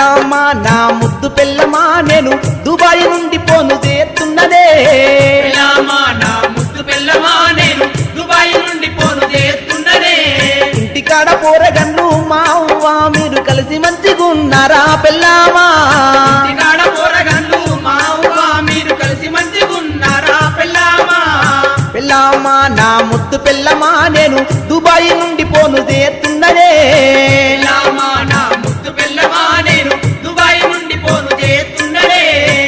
పెళ్ళామా నా ముద్దు పెళ్ళమా నేను దుబాయ్ నుండి పోను చేస్తున్నదే పెళ్ళామా నా ముద్దు పెళ్ళమా నేను దుబాయ్ నుండి పోను చేస్తున్నదే ఇంటికాడ పోరగన్ను మా అవ్వ మీరు కలిసి మంచిగున్నారా పెళ్ళామా ఇంటికాడ పోరగన్లు మా అవ్వ మీరు కలిసి మంచిగున్నారా పెళ్ళామా పెళ్ళామా నా ముద్దు పెళ్ళమా నేను దుబాయ్ నుండి పోను చేస్తున్నదే పెళ్ళామా నా ముద్దు పెళ్ళమా నేను దుబాయ్ నుండి పోను చేస్తున్నదే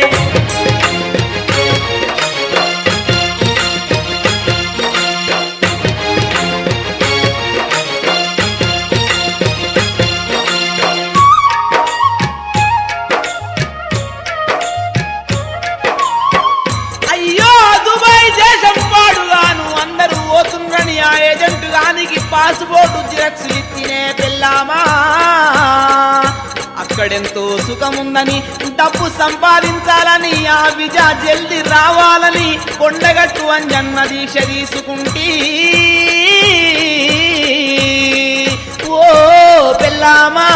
అయ్యో దుబాయ్ దేశం పాడుగాను అందరూ పోతుండ్రని ఆ ఏజెంట్ గానికి పాస్పోర్ట్ జిరాక్స్ ఇచ్చినే పెళ్ళామా అక్కడెంతో సుఖముందని డబ్బు సంపాదించాలని ఆ విజా జల్ది రావాలని కొండగట్టు అంజన్న దీక్ష తీసుకుంటీ ఓ పెళ్ళామా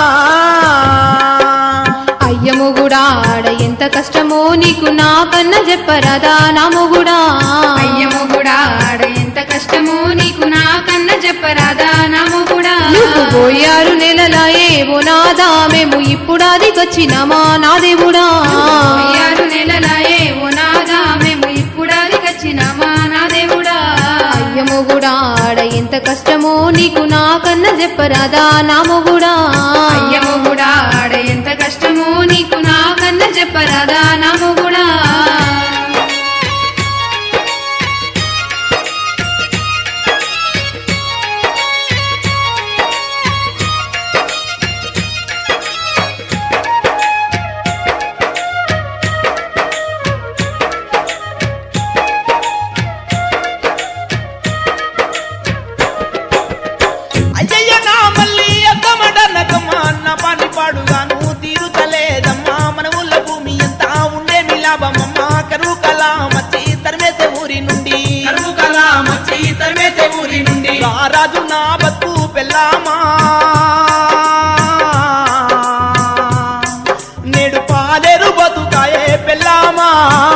అయ్య మొగుడా ఆడ ఎంత కష్టమో నీకు నాకన్నా చెప్పరాదా నా మొగుడా అయ్య మొగుడా ఆడ ఎంత కష్టమో నీకు నాకన్నా చెప్పరాదా నా మొగుడా నువ్వు పోయారు నెలల ఏవో నాదా మేము ఇప్పుడాదికొచ్చినామా నా దేవుడా పోయారు నెలల ఏవో నాదా మేము ఇప్పుడాదికొచ్చినామా నా దేవుడా అయ్య మొగుడా ఆడ ఎంత కష్టమో నీకు నాకన్నా చెప్పరాదా నా మొగుడా అయ్య మొగుడా ఆడ ఎంత కష్టమో నీకు నాకన్నా చెప్పరాదా నా మొగుడా అయ్యయ్య నా మళ్ళీ అక్కమడనకమ్మా అన్న పని పాడుగాను తీరుతలేదమ్మా మన ఊళ్ళ భూమి ఎంత ఉండేమి లాభమమ్మా కరువు కలా మచ్చి తరిమేసే ఊరి నుండి కరువు కలా మచ్చి తరిమేసే ఊరి నుండి రారాజు నా బతుకు పెళ్ళామా నేడు పాలేరు బతుకాయే పెళ్ళామా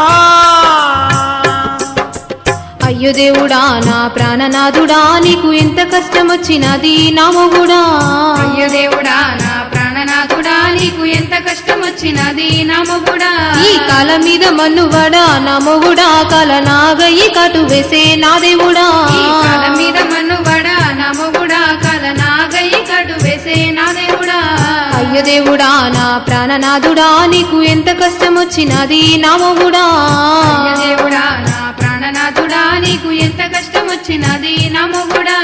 అయ్యో దేవుడా నా ప్రాణనాథుడా నీకు ఎంత కష్టం వచ్చినది నా మొగుడా అయ్య దేవుడా నా ప్రాణనాథుడా నీకు ఎంత కష్టం వచ్చినది నా మొగుడా ఈ కాల మీద మన్నువడా నా మొగుడా కాల నాగయ్యి కటు వేసే నా దేవుడా ఈ కాల మీద మన్నువడా నా మొగుడా కాల నాగయ్య కడు వేసే నా దేవుడా అయ్యో దేవుడా నా ప్రాణనాథుడా నీకు ఎంత కష్టం వచ్చినది నా మొగుడా అయ్య దేవుడా నా ప్రాణనాథుడా నీకు ఎంత కష్టం వచ్చినది నా మొగుడా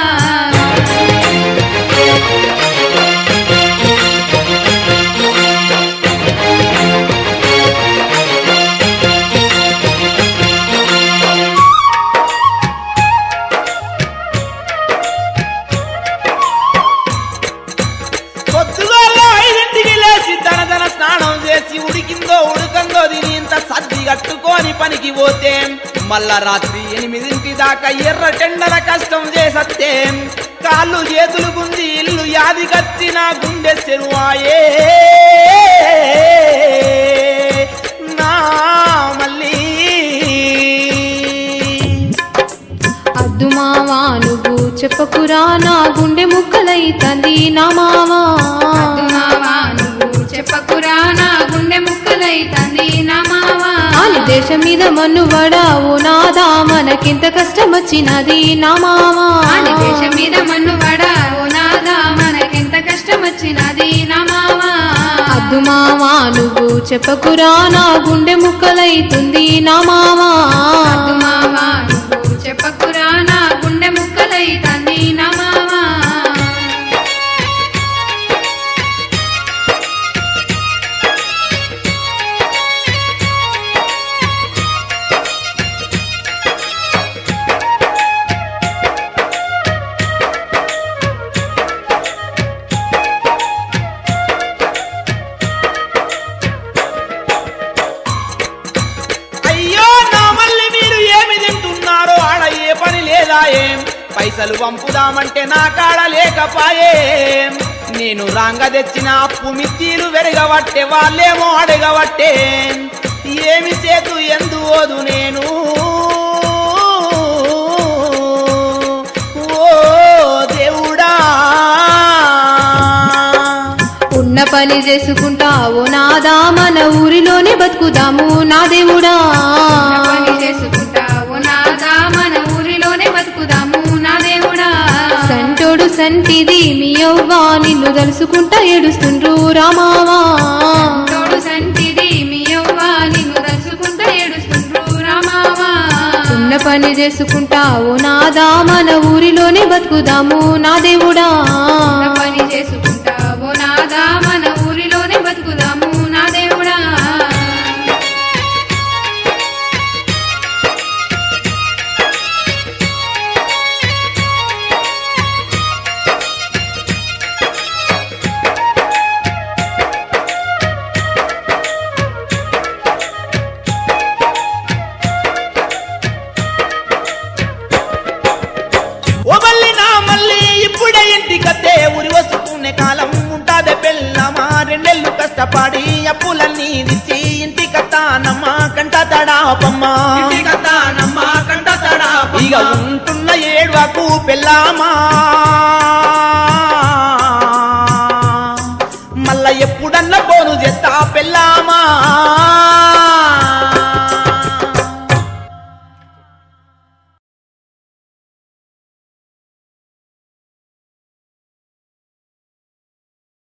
పొద్దుగాల ఐదింటికి లేచి తన తన స్నానం చేసి ఉడికిందో ఉడకందో తిని ఇంత సర్ది కట్టుకొని పనికి పోతే మళ్ళా రాత్రి ఎనిమిదింటి దాకా ఎర్ర టెండర కష్టం చేసత్తే కాళ్ళు చేతులు గుంజి ఇల్లు యాది కత్తి నా గుండె చెరువాయే నా మళ్ళీ అద్దు మావా నువ్వు చెప్పకురా నా గుండె ముక్కలైతంది నా మావా వద్దు మావా నువ్వు చెప్పకురా నా గుండె ముక్కలైతంది నా మావా ఆని దేశం మీద మన్నువడా ఓ నాదా మనకింత కష్టం వచ్చినది నా మావా ఆని దేశం మీద మన్నువడా ఓ నాదా మనకెంత కష్టం వచ్చినది నా మావా అద్దు మావా నువ్వు చెప్పకురా నా గుండె ముక్కలైతుంది నా మావా వద్దు మావా నువ్వు చెప్పకురా నా గుండె ముక్కలైతంది నా మావా అయ్యో నా మళ్ళీ మీరు ఏమి తింటున్నారో ఆడ ఏ పని లేదా ఏం పైసలు పంపుదామంటే నా కాడ లేకపాయే నేను రాంగ తెచ్చిన అప్పు మిత్తీలు వెరగబట్టే వాళ్ళేమో అడగబట్టే ఏమి చేతు ఎందు ఓదు నేను ఓ దేవుడా ఉన్న పని చేసుకుంటావు నాదా మన ఊరిలోనే బతుకుదాము నా దేవుడా పని చేసుకుంటావు నాదా మన ఊరిలోనే బతుకుదాము నా దేవుడా సంటోడు సంటిది మీ యవ్వా నిన్ను తలుసుకుంటా ఏడుస్తుండ్రు రామావా తోడు సంటిది మీ యవ్వ నిన్ను తలుచుకుంటా ఏడుస్తుండ్రు రామావా ఉన్న పని చేసుకుంటావు నాదా మన ఊరిలోనే బతుకుదాము నా దేవుడా ఉన్న పని చేసుకుంటావు నాదా మన ఊరిలోనే బతుకుదాము నా దేవుడా ఓ మళ్ళీ నా మళ్ళీ ఇప్పుడే ఇంటికత్తే ఉరి వస్తుకునే కాలం ఉంటాదే పెళ్ళమా రెండెళ్ళు కష్టపడి అప్పులన్నీ తెచ్చి ఇంటికత్తానమ్మా కంట తడాపమ్మా ఇంటికత్తానమ్మా కంట తడా ఇక ఉంటున్న ఏడువకు పెళ్ళామా